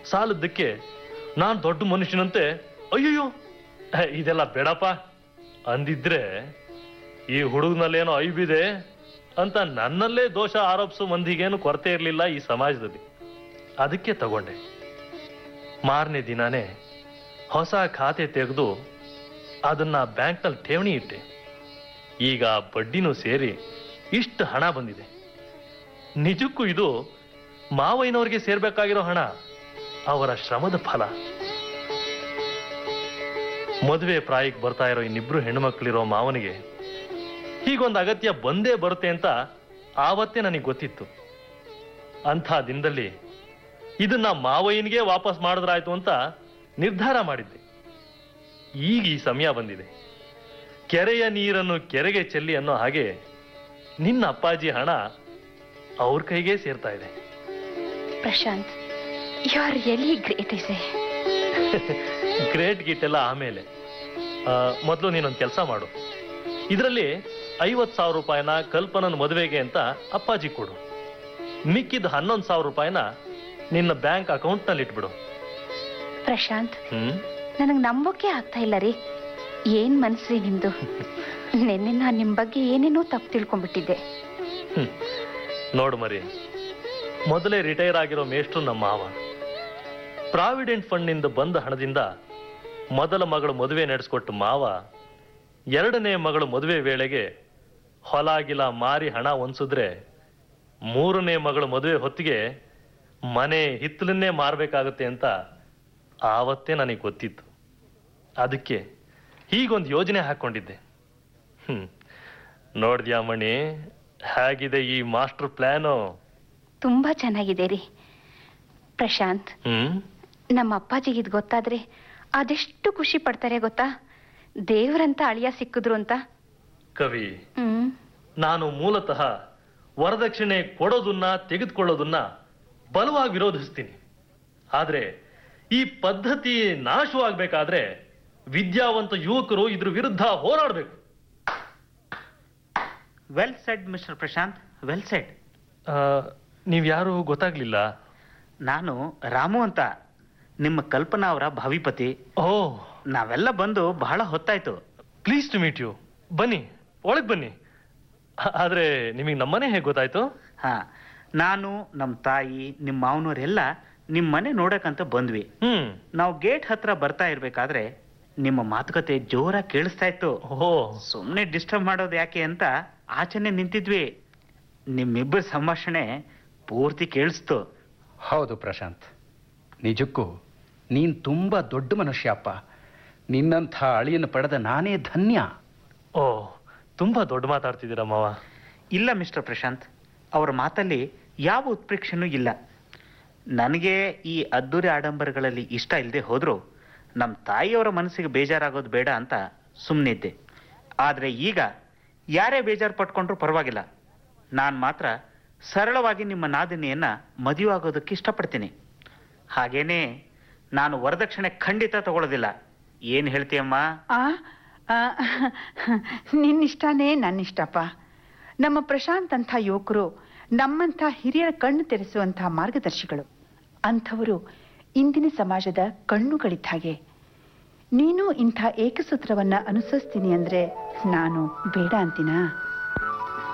ಸಾಲದ್ದಕ್ಕೆ ನಾನ್ ದೊಡ್ಡ ಮನುಷ್ಯನಂತೆ ಅಯ್ಯಯ್ಯೋ ಹೇ, ಇದೆಲ್ಲ ಬೇಡಪ್ಪ ಅಂದಿದ್ರೆ ಈ ಹುಡುಗನಲ್ಲೇನೋ ಐಬಿದೆ ಅಂತ ನನ್ನಲ್ಲೇ ದೋಷ ಆರೋಪಿಸೋ ಮಂದಿಗೇನು ಕೊರತೆ ಇರಲಿಲ್ಲ ಈ ಸಮಾಜದಲ್ಲಿ ಅದಕ್ಕೆ ತಗೊಂಡೆ ಮಾರನೇ ದಿನಾನೇ ಹೊಸ ಖಾತೆ ತೆಗೆದು ಅದನ್ನ ಬ್ಯಾಂಕ್ನಲ್ಲಿ ಠೇವಣಿ ಇಟ್ಟೆ ಈಗ ಬಡ್ಡಿನೂ ಸೇರಿ ಇಷ್ಟು ಹಣ ಬಂದಿದೆ ನಿಜಕ್ಕೂ ಇದು ಮಾವಯ್ಯನವ್ರಿಗೆ ಸೇರ್ಬೇಕಾಗಿರೋ ಹಣ ಅವರ ಶ್ರಮದ ಫಲ ಮದುವೆ ಪ್ರಾಯಕ್ಕೆ ಬರ್ತಾ ಇರೋ ಇನ್ನಿಬ್ರು ಹೆಣ್ಮಕ್ಳಿರೋ ಮಾವನಿಗೆ ಹೀಗೊಂದು ಅಗತ್ಯ ಬಂದೇ ಬರುತ್ತೆ ಅಂತ ಆವತ್ತೇ ನನಗೆ ಗೊತ್ತಿತ್ತು ಅಂಥ ದಿನದಲ್ಲಿ ಇದನ್ನ ಮಾವಯ್ಯನಿಗೆ ವಾಪಸ್ ಮಾಡಿದ್ರಾಯ್ತು ಅಂತ ನಿರ್ಧಾರ ಮಾಡಿದ್ದೆ ಈಗ ಈ ಸಮಯ ಬಂದಿದೆ ಕೆರೆಯ ನೀರನ್ನು ಕೆರೆಗೆ ಚೆಲ್ಲಿ ಅನ್ನೋ ಹಾಗೆ ನಿನ್ನ ಅಪ್ಪಾಜಿ ಹಣ ಅವ್ರ ಕೈಗೆ ಸೇರ್ತಾ ಇದೆ Prashanth you are really great is a great git ಎಲ್ಲ ಆಮೇಲೆ ಮೊದಲು ನೀನೊಂದು ಕೆಲಸ ಮಾಡು ಇದರಲ್ಲಿ ಐವತ್ತು ಸಾವಿರ ರೂಪಾಯಿನ ಕಲ್ಪನನ ಮದುವೆಗೆ ಅಂತ ಅಪ್ಪಾಜಿ ಕೊಡು ಮಿಕ್ಕಿದ ಹನ್ನೊಂದು ಸಾವಿರ ರೂಪಾಯಿನ ನಿನ್ನ ಬ್ಯಾಂಕ್ ಅಕೌಂಟ್ನಲ್ಲಿ ಇಟ್ಬಿಡು ಪ್ರಶಾಂತ್ ಹ್ಮ್ ನನಗೆ ನಂಬೋಕೆ ಆಗ್ತಾ ಇಲ್ಲ ರೀ ಏನ್ ಮನ್ಸ್ರಿ ನಿಮ್ದು ನಿನ್ನೆ ನಾನು ನಿಮ್ ಬಗ್ಗೆ ಏನೇನೋ ತಪ್ಪು ತಿಳ್ಕೊಂಡ್ಬಿಟ್ಟಿದ್ದೆ ಹ್ಮ್. ನೋಡು ಮರಿ ಮೊದಲೇ ರಿಟೈರ್ ಆಗಿರೋ ಮೇಷ್ಟ್ರು ನಮ್ಮ ಮಾವ ಪ್ರಾವಿಡೆಂಟ್ ಫಂಡ್ನಿಂದ ಬಂದ ಹಣದಿಂದ ಮೊದಲ ಮಗಳು ಮದುವೆ ನಡೆಸ್ಕೊಟ್ಟು ಮಾವ ಎರಡನೇ ಮಗಳು ಮದುವೆ ವೇಳೆಗೆ ಹೊಲ ಗಿಲ ಮಾರಿ ಹಣ ಹೊನ್ಸಿದ್ರೆ ಮೂರನೇ ಮಗಳು ಮದುವೆ ಹೊತ್ತಿಗೆ ಮನೆ ಹಿತ್ತಲನ್ನೇ ಮಾರಬೇಕಾಗುತ್ತೆ ಅಂತ ಆವತ್ತೇ ನನಗೆ ಗೊತ್ತಿತ್ತು ಅದಕ್ಕೆ ಹೀಗೊಂದು ಯೋಜನೆ ಹಾಕೊಂಡಿದ್ದೆ ಹ್ಮ್ ನೋಡ್ದ್ಯಾ ಮಣಿ ಹೇಗಿದೆ ಈ ಮಾಸ್ಟರ್ ಪ್ಲಾನು ತುಂಬಾ ಚೆನ್ನಾಗಿದೆ ರೀ ಪ್ರಶಾಂತ್ ಹ್ಮ್ ನಮ್ಮ ಅಪ್ಪಾಜಿಗೆ ಇದು ಗೊತ್ತಾದ್ರೆ ಅದೆಷ್ಟು ಖುಷಿ ಪಡ್ತಾರೆ ಗೊತ್ತಾ ದೇವ್ರಂತ ಅಳಿಯ ಸಿಕ್ಕಿದ್ರು ಅಂತ ಕವಿ ಹ್ಮ್ ನಾನು ಮೂಲತಃ ವರದಕ್ಷಿಣೆ ಕೊಡೋದನ್ನ ತೆಗೆದುಕೊಳ್ಳೋದನ್ನ ಬಲವಾಗಿ ವಿರೋಧಿಸ್ತೀನಿ ಆದ್ರೆ ಈ ಪದ್ಧತಿ ನಾಶವಾಗಬೇಕಾದ್ರೆ ವಿದ್ಯಾವಂತ ಯುವಕರು ಇದ್ರ ವಿರುದ್ಧ ಹೋರಾಡಬೇಕು well said mister Prashanth well said ನೀವ್ಯಾರು ಗೊತ್ತಾಗ್ಲಿಲ್ಲ ನಾನು ರಾಮು ಅಂತ ನಿಮ್ಮ ಕಲ್ಪನಾ ಅವರ ಭಾವಿಪತಿ ಓ ನಾವೆಲ್ಲ ಬಂದು ಬಹಳ ಹೊತ್ತಾಯ್ತು ಪ್ಲೀಸ್ ಟು ಮೀಟ್ ಯು ಬನ್ನಿ ಒಳಗ್ ಬನ್ನಿ ಆ- ಆದ್ರೆ ನಿಮಗೆ ನಮ್ಮನೆ ಹೇಗೆ ಗೊತ್ತಾಯ್ತು ಹಾ ನಾನು ನಮ್ಮ ತಾಯಿ ನಿಮ್ಮ ಮಾವನವರೆಲ್ಲ ನಿಮ್ಮ ಮನೆ ನೋಡಕ್ಕಂತ ಬಂದ್ವಿ ಹ್ಮ್ ನಾವು ಗೇಟ್ ಹತ್ರ ಬರ್ತಾ ಇರ್ಬೇಕಾದ್ರೆ ನಿಮ್ಮ ಮಾತುಕತೆ ಜೋರಾಗಿ ಕೇಳಿಸ್ತಾ ಇತ್ತು ಓ ಸುಮ್ಮನೆ ಡಿಸ್ಟರ್ಬ್ ಮಾಡೋದು ಯಾಕೆ ಅಂತ ಆಚೆನೆ ನಿಂತಿದ್ವಿ ನಿಮ್ಮಿಬ್ಬರ ಸಂಭಾಷಣೆ ಪೂರ್ತಿ ಕೇಳಿಸ್ತು ಹೌದು ಪ್ರಶಾಂತ್ ನಿಜಕ್ಕೂ ನೀನ್ ತುಂಬಾ ದೊಡ್ಡ ಮನುಷ್ಯಪ್ಪ ನಿನ್ನಂಥ ಅಳಿಯನ್ನು ಪಡೆದ ನಾನೇ ಧನ್ಯ ಓ ತುಂಬಾ ದೊಡ್ಡ ಮಾತಾಡ್ತಿದ್ದೀರಾ ಮಾವ ಇಲ್ಲ ಮಿಸ್ಟರ್ ಪ್ರಶಾಂತ್ ಅವರ ಮಾತಲ್ಲಿ ಯಾವ ಉತ್ಪ್ರೇಕ್ಷೆನೂ ಇಲ್ಲ ನನಗೆ ಈ ಅದ್ದೂರಿ ಆಡಂಬರಗಳಲ್ಲಿ ಇಷ್ಟ ಇಲ್ಲದೆ ಹೋದರೂ ನಮ್ಮ ತಾಯಿಯವರ ಮನಸ್ಸಿಗೆ ಬೇಜಾರಾಗೋದು ಬೇಡ ಅಂತ ಸುಮ್ಮನಿದ್ದೆ ಆದರೆ ಈಗ ಯಾರೇ ಬೇಜಾರು ಪಟ್ಕೊಂಡ್ರೂ ಪರವಾಗಿಲ್ಲ ನಾನು ಮಾತ್ರ ಸರಳವಾಗಿ ನಿಮ್ಮ ನಾದಿನಿಯನ್ನ ಮದುವೆ ಆಗೋದಕ್ಕೆ ಇಷ್ಟಪಡ್ತೀನಿ ಹಾಗೇನೇ ನಾನು ವರದಕ್ಷಿಣೆ ಖಂಡಿತ ತಗೊಳ್ಳೋದಿಲ್ಲ ಏನು ಹೇಳ್ತೀಯಮ್ಮ ಆ ಆ, ನಿನ್ನಿಷ್ಟನೇ ನನ್ನಿಷ್ಟಪ್ಪ ನಮ್ಮ ಪ್ರಶಾಂತ್ ಅಂಥ ಯುವಕರು ನಮ್ಮಂಥ ಹಿರಿಯರ ಕಣ್ಣು ತೆರೆಸುವಂಥ ಮಾರ್ಗದರ್ಶಿಗಳು ಅಂಥವರು ಇಂದಿನ ಸಮಾಜದ ಕಣ್ಣುಗಳಿದ್ದ ಹಾಗೆ ನೀನು ಇಂಥ ಏಕಸೂತ್ರವನ್ನ ಅನುಸರಿಸ್ತೀನಿ ಅಂದ್ರೆ ನಾನು ಬೇಡ ಅಂತೀನಾ